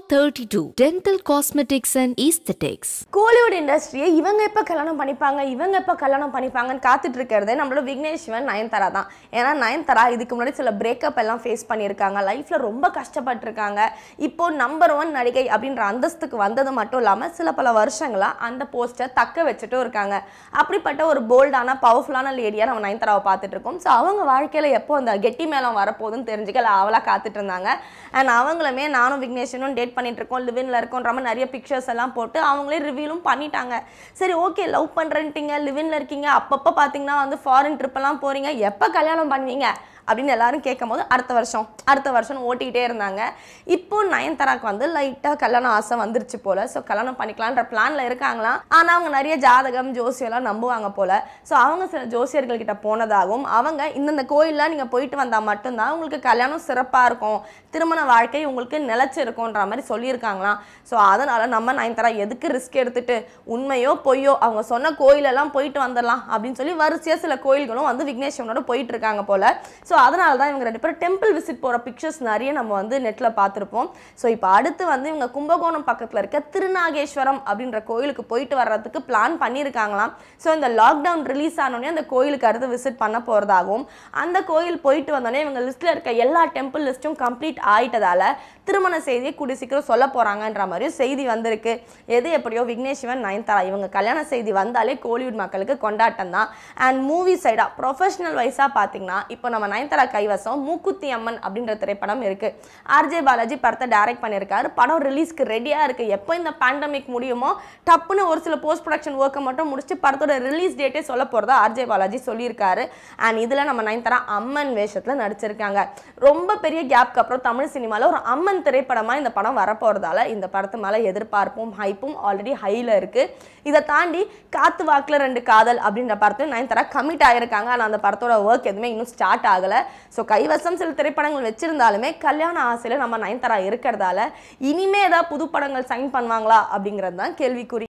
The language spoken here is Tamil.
32 Dental Cosmetics and Aesthetics. Kollywood இண்டஸ்ட்ரியை இவங்க எப்போ கல்யாணம் பண்ணிப்பாங்க இவங்க எப்போ கல்யாணம் பண்ணிப்பாங்கன்னு காத்துட்டு இருக்கிறது நம்மளோட விக்னேஷ் சிவன் நயன்தாரா தான் ஏன்னா நயன்தாரா இதுக்கு முன்னாடி சில பிரேக்கப் எல்லாம் ஃபேஸ் பண்ணியிருக்காங்க லைஃப்பில் ரொம்ப கஷ்டப்பட்டிருக்காங்க இப்போ நம்பர் ஒன் நடிகை அப்படின்ற அந்தஸ்துக்கு வந்தது மட்டும் இல்லாமல் சில பல வருஷங்களாக அந்த போஸ்ட்டை தக்க வச்சுட்டும் இருக்காங்க அப்படிப்பட்ட ஒரு போல்டான பவர்ஃபுல்லான லேடியாக நம்ம நயன்தாராவை பார்த்துட்டு இருக்கோம் ஸோ அவங்க வாழ்க்கையில் எப்போ அந்த கெட்டி மேளம் வரப்போகுதுன்னு தெரிஞ்சுக்கல அவளாக காத்துட்டு இருந்தாங்க அண்ட் அவங்களுமே நானும் விக்னேஷனும் டேட் பண்ணிட்டு இருக்கோம் லிவின்ல இருக்கோன்ற மாதிரி நிறைய பிக்சர்ஸ் எல்லாம் போட்டு அவங்களே ரிவீலும் பண்ணிட்டாங்க சரி ஓகே லவ் பண்ணுறேன்ட்டீங்க லிவின்ல இருக்கீங்க அப்பப்போ பார்த்தீங்கன்னா வந்து ஃபாரின் ட்ரிப் எல்லாம் போறீங்க எப்போ கல்யாணம் பண்ணுவீங்க அப்படின்னு எல்லாரும் கேட்கும் போது அடுத்த வருஷம் அடுத்த வருஷம் ஓட்டிக்கிட்டே இருந்தாங்க இப்போ நயன்தாராக்கு வந்து லைட்டாக கல்யாணம் ஆசை வந்துருச்சு போல ஸோ கல்யாணம் பண்ணிக்கலான்ற பிளான்ல இருக்காங்களாம் ஆனால் அவங்க நிறைய ஜாதகம் ஜோசியெல்லாம் நம்புவாங்க போல ஸோ அவங்க சில ஜோசியர்கள் கிட்ட போனதாகவும் அவங்க இந்தந்த கோயிலில் நீங்கள் போயிட்டு வந்தால் மட்டும்தான் உங்களுக்கு கல்யாணம் சிறப்பாக இருக்கும் திருமண வாழ்க்கை உங்களுக்கு நிலச்சி இருக்கும்ன்ற மாதிரி சொல்லியிருக்காங்களாம் ஸோ அதனால நம்ம நயன்தாரா எதுக்கு ரிஸ்க் எடுத்துட்டு உண்மையோ பொய்யோ அவங்க சொன்ன கோயிலெல்லாம் போயிட்டு வந்துடலாம் அப்படின்னு சொல்லி வரிசையாக சில கோயில்களும் வந்து விக்னேஸ்வரனோட போயிட்டு இருக்காங்க போல ஸோ அதனால தான் இவங்க ரெண்டு பேரும் டெம்பிள் விசிட் போகிற பிக்சர்ஸ் நிறைய நம்ம வந்து நெட்டில் பார்த்துருப்போம் ஸோ இப்போ அடுத்து வந்து இவங்க கும்பகோணம் பக்கத்தில் இருக்க திருநாகேஸ்வரம் அப்படின்ற கோயிலுக்கு போயிட்டு வர்றதுக்கு பிளான் பண்ணியிருக்காங்களாம் ஸோ இந்த லாக்டவுன் ரிலீஸ் ஆனோடனே அந்த கோயிலுக்கு அடுத்து விசிட் பண்ண போகிறதாகவும் அந்த கோயில் போயிட்டு வந்தோடனே இவங்க லிஸ்ட்டில் இருக்க எல்லா டெம்பிள் லிஸ்ட்டும் கம்ப்ளீட் ஆயிட்டதால திருமண செய்தியை கூடிய சீக்கிரம் சொல்ல போகிறாங்கன்ற மாதிரியும் செய்தி வந்திருக்கு எது எப்படியோ விக்னேஷ் சிவன் நயன்தாரா இவங்க கல்யாண செய்தி வந்தாலே கோலிவுட் மக்களுக்கு கொண்டாட்டம் தான் அண்ட் மூவி சைடாக ப்ரொஃபஷனல் வைஸாக பார்த்தீங்கன்னா இப்போ நம்ம நயன்தாரா கைவசம் மூக்குத்தி அம்மன் அப்படின்ற திரைப்படம் இருக்கு ஆர்ஜே பாலாஜி படத்தை டைரக்ட் பண்ணியிருக்காரு படம் ரிலீஸ்க்கு ரெடியாக இருக்கு எப்போ இந்த பேண்டமிக் முடியுமோ டப்புன்னு ஒரு சில போஸ்ட் ப்ரொடக்ஷன் ஒர்க்கை மட்டும் முடிச்சு படத்தோட ரிலீஸ் டேட்டே சொல்ல போகிறதா ஆர்ஜே பாலாஜி சொல்லியிருக்காரு அண்ட் இதில் நம்ம நயன்தாரா அம்மன் வேஷத்தில் நடிச்சிருக்காங்க ரொம்ப பெரிய கேப்க்கு அப்புறம் தமிழ் சினிமாவில் ஒரு அம்மன் திரைப்படமாக இந்த படம் வரப்போகிறதால இந்த படத்து மேலே எதிர்பார்ப்பும் ஹைப்பும் ஆல்ரெடி ஹையில் இருக்குது இதை தாண்டி காத்து வாக்கில் ரெண்டு காதல் அப்படின்ற படத்தையும் நயன்தாரா கமிட் ஆகிருக்காங்க ஆனால் அந்த படத்தோட ஒர்க் எதுவுமே இன்னும் ஸ்டார்ட் ஆகலை ஸோ கைவசம் சில திரைப்படங்கள் வச்சிருந்தாலுமே கல்யாண ஆசையில் நம்ம நயன்தாரா இருக்கிறதால இனிமே ஏதாவது புது படங்கள் சைன் பண்ணுவாங்களா அப்படிங்கிறது தான் கேள்விக்குறி